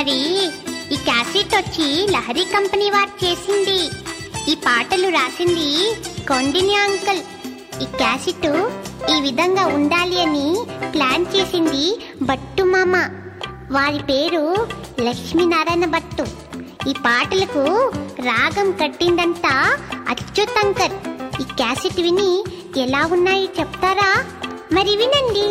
మరి ఈ క్యాసెట్ వచ్చి లహరి కంపెనీ వారు చేసింది ఈ పాటలు రాసింది కొండిని అంకుల్ ఈ క్యాసెట్ ఈ విధంగా ఉండాలి అని ప్లాన్ చేసింది భట్టు మామ వారి పేరు లక్ష్మీనారాయణ భట్టు ఈ పాటలకు రాగం కట్టిందంతా అచ్యుతంకర్ ఈ క్యాసెట్ విని ఎలా ఉన్నాయి చెప్తారా మరి వినండి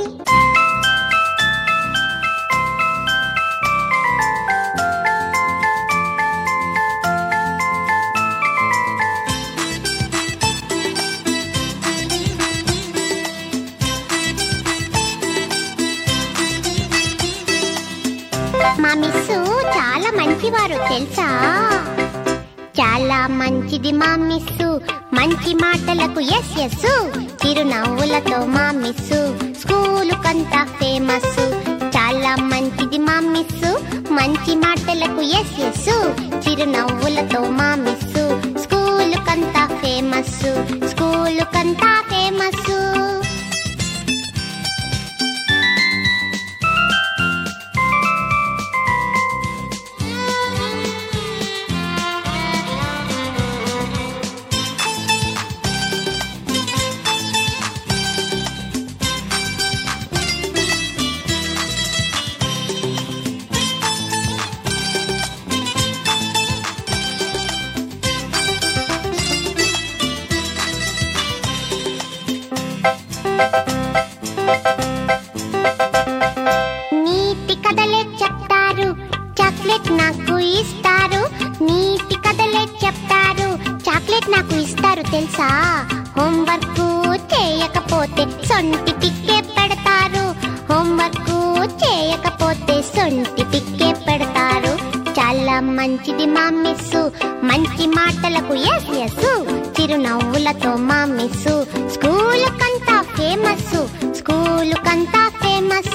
మా మిస్సు చాలా మంచివారు తెలుసా చాలా మంచిది మా మిస్సు మంచి మాటలకు ఎస్ ఎస్ చిరునవ్వులతో మా మిస్సు స్కూలు కంతా ఫేమస్ చాలా మంచిది మా మిస్సు మంచి మాటలకు ఎస్ ఎస్ చిరునవ్వులతో మా మిస్సు స్కూలు కంతా ఫేమస్ స్కూలు కంతా ఫేమస్ నీతి కథలే చెప్తారు చాక్లెట్ నాకు ఇస్తారు నీతి కథలే చెప్తారు చాక్లెట్ నాకు ఇస్తారు తెలుసా హోంవర్క్ చేయకపోతే సొంటి పిక్కే పెడతారు హోంవర్క్ చేయకపోతే సొంటి పిక్కే పెడతారు చాలా మంచిది మా మిస్సు మంచి మాటలకు ఎస్ ఎస్ చిరునవ్వులతో మా మిస్సు స్కూల్ కంతా ఫేమస్ స్కూల్ కంతా ఫేమస్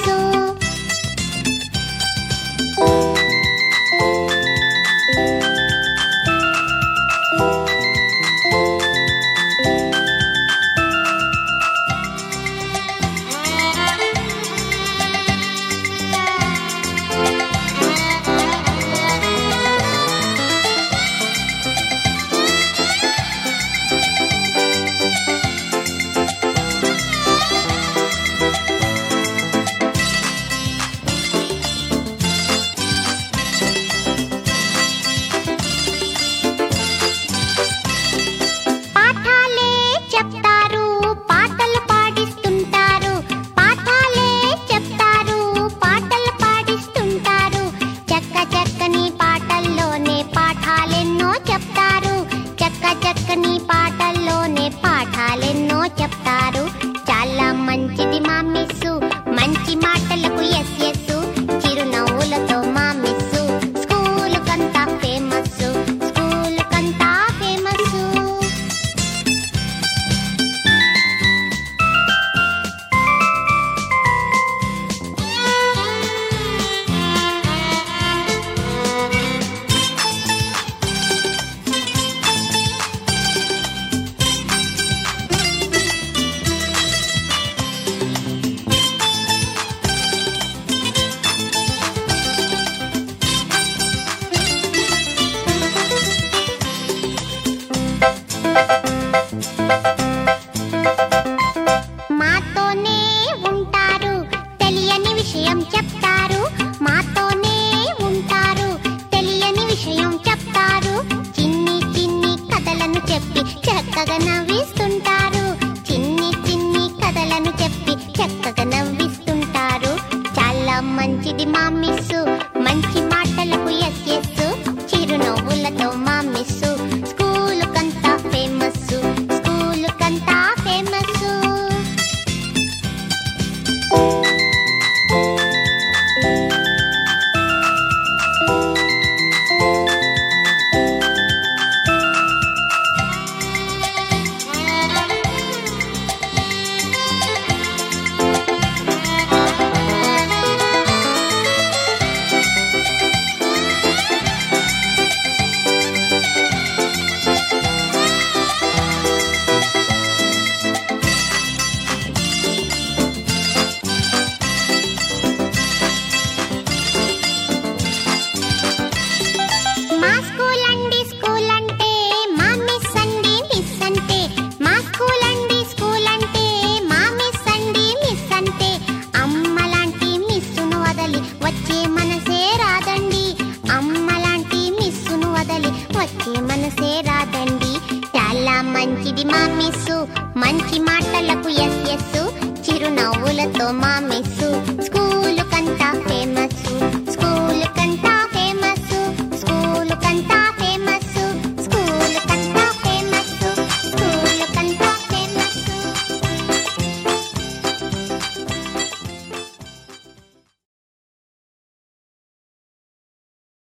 పాఠాలే చెప్తారు పాటలు పాడిస్తుంటారు పాఠాలే చెప్తారు పాటలు పాడిస్తుంటారు చక్క చక్కని పాటల్లోనే పాఠాలెన్నో చెప్తారు చక్క చక్కని పాటల్లోనే పాఠాలెన్నో చెప్తారు చాలా మంచిది మా మిస్సు మంచి మాటలకు ఎస్ ఎస్ చిరునవ్వులతో మా మిస్సు స్కూల్ కంతా ఫేమస్ స్కూల్ కంతా ఫేమస్ మాతోనే ఉంటారు తెలియని విషయం చెప్తారు మాతోనే ఉంటారు తెలియని విషయం చెప్తారు చిన్ని చిన్ని కథలను చెప్పి చక్కగా నవ్విస్తుంటారు చిన్ని చిన్ని కథలను చెప్పి చక్కగా నవ్విస్తుంటారు చాలా మంచిది మా మిస్సు మంచి మాటలకు ఎస్ ఎస్ చిరునవ్వులతో మా మిస్సు స్కూల్ కంతా ఫేమస్ స్కూల్ కంతా ఫేమస్ వచ్చే మనసే రాదండి చాలా మంచిది మా మిస్సు మంచి మాటలకు ఎస్ ఎస్ చిరునవ్వులతో మా మిస్సు